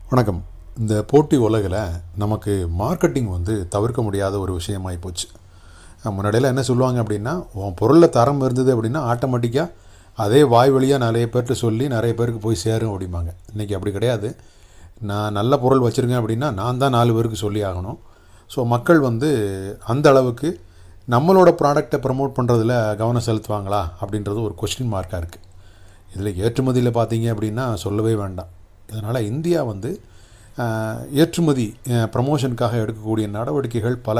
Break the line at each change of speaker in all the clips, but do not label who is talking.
வணக்கம் இந்த போட்டி உலகில் நமக்கு மார்க்கெட்டிங் வந்து தவிர்க்க முடியாத ஒரு விஷயமாகி போச்சு அஹ் முன்னாடியெல்லாம் என்ன சொல்லுவாங்க அப்படின்னா உன் பொருளில் தரம் இருந்தது அப்படின்னா ஆட்டோமேட்டிக்காக அதே வாய் வழியாக நிறைய பேர்கிட்ட சொல்லி நிறைய பேருக்கு போய் சேரும் அப்படிம்பாங்க இன்றைக்கி அப்படி கிடையாது நான் நல்ல பொருள் வச்சுருக்கேன் அப்படின்னா நான் தான் நாலு பேருக்கு சொல்லி ஆகணும் ஸோ மக்கள் வந்து அந்த அளவுக்கு நம்மளோட ப்ராடக்டை ப்ரமோட் பண்ணுறதுல கவனம் செலுத்துவாங்களா அப்படின்றது ஒரு கொஸ்டின் மார்க்காக இருக்குது இதில் ஏற்றுமதியில் பார்த்தீங்க அப்படின்னா சொல்லவே வேண்டாம் இதனால் இந்தியா வந்து ஆஹ், ஏற்றுமதி ப்ரமோஷனுக்காக எடுக்கக்கூடிய நடவடிக்கைகள் பல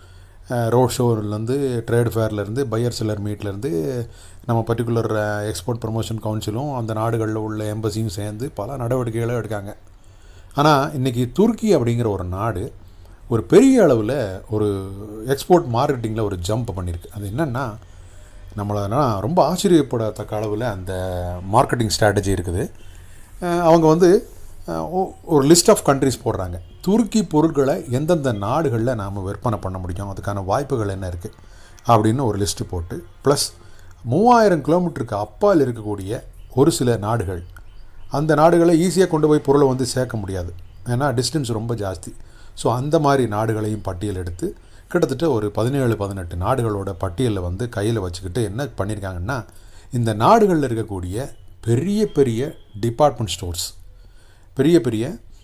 ரோட் ஷோலேருந்து ட்ரேட் ஃபேர்லேருந்து பையர் செல்லர் மீட்லேருந்து நம்ம பர்டிகுலர் எக்ஸ்போர்ட் ப்ரமோஷன் கவுன்சிலும் அந்த நாடுகளில் உள்ள எம்பசியும் சேர்ந்து பல நடவடிக்கைகளை எடுக்காங்க ஆனால் இன்றைக்கி துருக்கி அப்படிங்கிற ஒரு நாடு ஒரு பெரிய அளவில் ஒரு எக்ஸ்போர்ட் மார்க்கெட்டிங்கில் ஒரு ஜம்ப் பண்ணியிருக்கு அது என்னென்னா நம்மளை நான் ரொம்ப ஆச்சரியப்படத்தக்க அளவில் அந்த மார்க்கெட்டிங் ஸ்ட்ராட்டஜி இருக்குது அஹ் அவங்க வந்து அஹ் ஒ- ஒரு லிஸ்ட் ஆஃப் கண்ட்ரிஸ் போடுறாங்க துருக்கி பொருட்களை எந்தெந்த நாடுகளில் நாம் விற்பனை பண்ண முடியும் அதுக்கான வாய்ப்புகள் என்ன இருக்குது அப்படின்னு ஒரு லிஸ்ட்டு போட்டு ப்ளஸ் மூவாயிரம் கிலோமீட்டருக்கு அப்பால் இருக்கக்கூடிய ஒரு சில நாடுகள் அந்த நாடுகளை ஈஸியாக கொண்டு போய் பொருளை வந்து சேர்க்க முடியாது ஏன்னா டிஸ்டன்ஸ் ரொம்ப ஜாஸ்தி ஸோ அந்த மாதிரி நாடுகளையும் பட்டியல் எடுத்து கிட்டத்தட்ட ஒரு பதினேழு பதினெட்டு நாடுகளோட பட்டியலை வந்து கையில் வச்சுக்கிட்டு என்ன பண்ணியிருக்காங்கன்னா இந்த நாடுகளில் இருக்கக்கூடிய பெரிய பெரிய டிபார்ட்மெண்ட் ஸ்டோர்ஸ் பெரிய பெரிய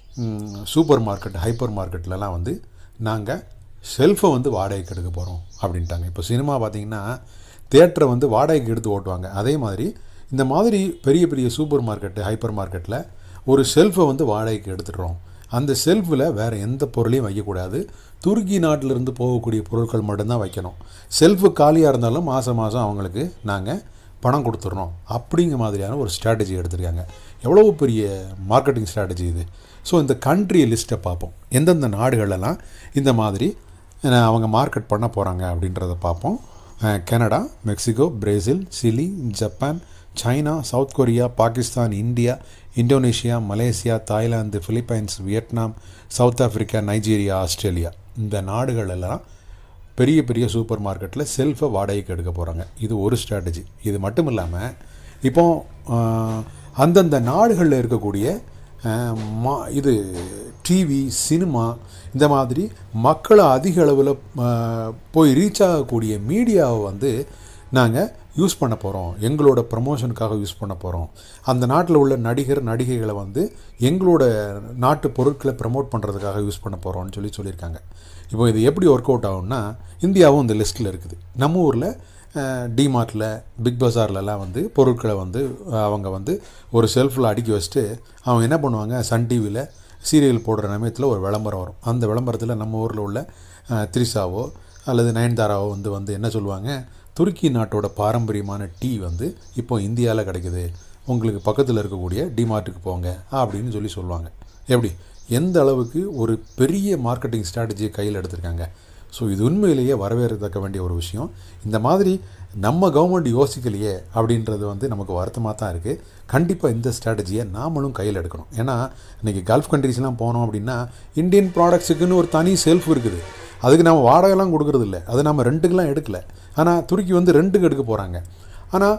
சூப்பர் மார்க்கெட் ஹைப்பர் மார்க்கெட்லலாம் வந்து நாங்கள் செல்ஃபை வந்து வாடகைக்கு எடுக்க போகிறோம் அப்படின்ட்டாங்க இப்போ சினிமா பார்த்தீங்கன்னா தேட்டரை வந்து வாடகைக்கு எடுத்து ஓட்டுவாங்க அதே மாதிரி இந்த மாதிரி பெரிய பெரிய சூப்பர் மார்க்கெட்டு ஹைப்பர் மார்க்கெட்டில் ஒரு செல்ஃபை வந்து வாடகைக்கு எடுத்துடுறோம் அந்த செல்ஃபில் வேறு எந்த பொருளையும் வைக்கக்கூடாது துருக்கி நாட்டிலிருந்து போகக்கூடிய பொருட்கள் மட்டும்தான் வைக்கணும் செல்ஃபு காலியாக இருந்தாலும் மாதம் மாதம் அவங்களுக்கு நாங்கள் பணம் கொடுத்துட்றோம் அப்படிங்கிற மாதிரியான ஒரு ஸ்ட்ராட்டஜி எடுத்திருக்காங்க எவ்வளோ பெரிய மார்க்கெட்டிங் ஸ்ட்ராட்டஜி இது ஸோ இந்த கண்ட்ரி லிஸ்ட்டை பார்ப்போம் எந்தெந்த நாடுகளெல்லாம் இந்த மாதிரி அஹ், அவங்க மார்க்கெட் பண்ண போகிறாங்க அப்படின்றத பார்ப்போம் அஹ், Canada Mexico Brazil Chile Japan China South Korea Pakistan India Indonesia Malaysia Thailand Philippines Vietnam South Africa Nigeria Australia இந்த நாடுகள் எல்லாம் பெரிய பெரிய சூப்பர் மார்க்கெட்டில் செல்ஃபை வாடகைக்கு எடுக்க போகிறாங்க இது ஒரு ஸ்ட்ராட்டஜி இது மட்டும் இல்லாமல் இப்போ ஆஹ், அந்தந்த நாடுகளில் இருக்கக்கூடிய ஆஹ், மா இது டிவி சினிமா இந்த மாதிரி மக்களை அதிக அளவில் போய் ரீச் ஆகக்கூடிய மீடியாவை வந்து நாங்கள் யூஸ் பண்ண போகிறோம் எங்களோட ப்ரமோஷனுக்காக யூஸ் பண்ண போகிறோம் அந்த நாட்டில் உள்ள நடிகர் நடிகைகளை வந்து எங்களோட நாட்டு பொருட்களை ப்ரமோட் பண்ணுறதுக்காக யூஸ் பண்ண போகிறோம்னு சொல்லி சொல்லியிருக்காங்க இப்போ இது எப்படி ஒர்க் அவுட் ஆகும்னா இந்தியாவும் இந்த லிஸ்ட்டில் இருக்குது நம்ம ஊரில் டிமார்ட்டில் பிக் பஜார்லலாம் வந்து பொருட்களை வந்து அஹ், அவங்க வந்து ஒரு செல்ஃபில் அடுக்கி வச்சுட்டு அவங்க என்ன பண்ணுவாங்க சன் டிவியில் சீரியல் போடுற சமயத்தில் ஒரு விளம்பரம் வரும் அந்த விளம்பரத்தில் நம்ம ஊரில் உள்ள அஹ், த்ரிஷாவோ அல்லது நயன்தாராவோ வந்து வந்து என்ன சொல்லுவாங்க துருக்கி நாட்டோட பாரம்பரியமான டீ வந்து இப்போ இந்தியாவில் கிடைக்குது உங்களுக்கு பக்கத்தில் இருக்கக்கூடிய டிமார்ட்டுக்கு போங்க அப்படின்னு சொல்லி சொல்லுவாங்க எப்படி எந்த அளவுக்கு ஒரு பெரிய மார்க்கெட்டிங் ஸ்ட்ராட்டஜியை கையில் எடுத்திருக்காங்க ஸோ இது உண்மையிலேயே வரவேற்கத்தக்க வேண்டிய ஒரு விஷயம் இந்த மாதிரி நம்ம கவர்மெண்ட் யோசிக்கலையே அப்படின்றது வந்து நமக்கு வருத்தமாக தான் இருக்குது கண்டிப்பாக இந்த ஸ்ட்ராட்டஜியை நாமளும் கையில் எடுக்கணும் ஏன்னா இன்றைக்கி கல்ஃப் கண்ட்ரீஸ்லாம் போனோம் அப்படின்னா இந்தியன் ப்ராடக்ட்ஸுக்குன்னு ஒரு தனி செல்ஃப் இருக்குது அதுக்கு நம்ம வாடகைலாம் கொடுக்கறது இல்லை அது நம்ம ரெண்டுக்கெலாம் எடுக்கல ஆனால் துருக்கி வந்து ரெண்டுக்கு எடுக்க போகிறாங்க ஆனால்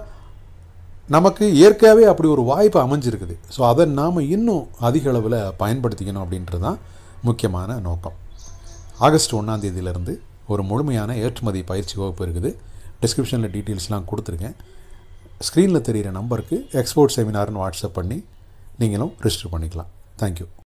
நமக்கு இயற்கையாகவே அப்படி ஒரு வாய்ப்பு அமைஞ்சிருக்குது ஸோ அதை நாம் இன்னும் அதிக அளவில் பயன்படுத்திக்கணும் அப்படின்றது தான் முக்கியமான நோக்கம் ஆகஸ்ட் ஒன்றாம் தேதியிலேருந்து ஒரு முழுமையான ஏற்றுமதி பயிற்சி வகுப்பு இருக்குது டிஸ்கிரிப்ஷனில் டீட்டெயில்ஸ்லாம் கொடுத்துருக்கேன் ஸ்க்ரீனில் தெரிகிற நம்பருக்கு எக்ஸ்போர்ட் செமினார்னு வாட்ஸ்அப் பண்ணி நீங்களும் ரிஜிஸ்டர் பண்ணிக்கலாம் தேங்க்யூ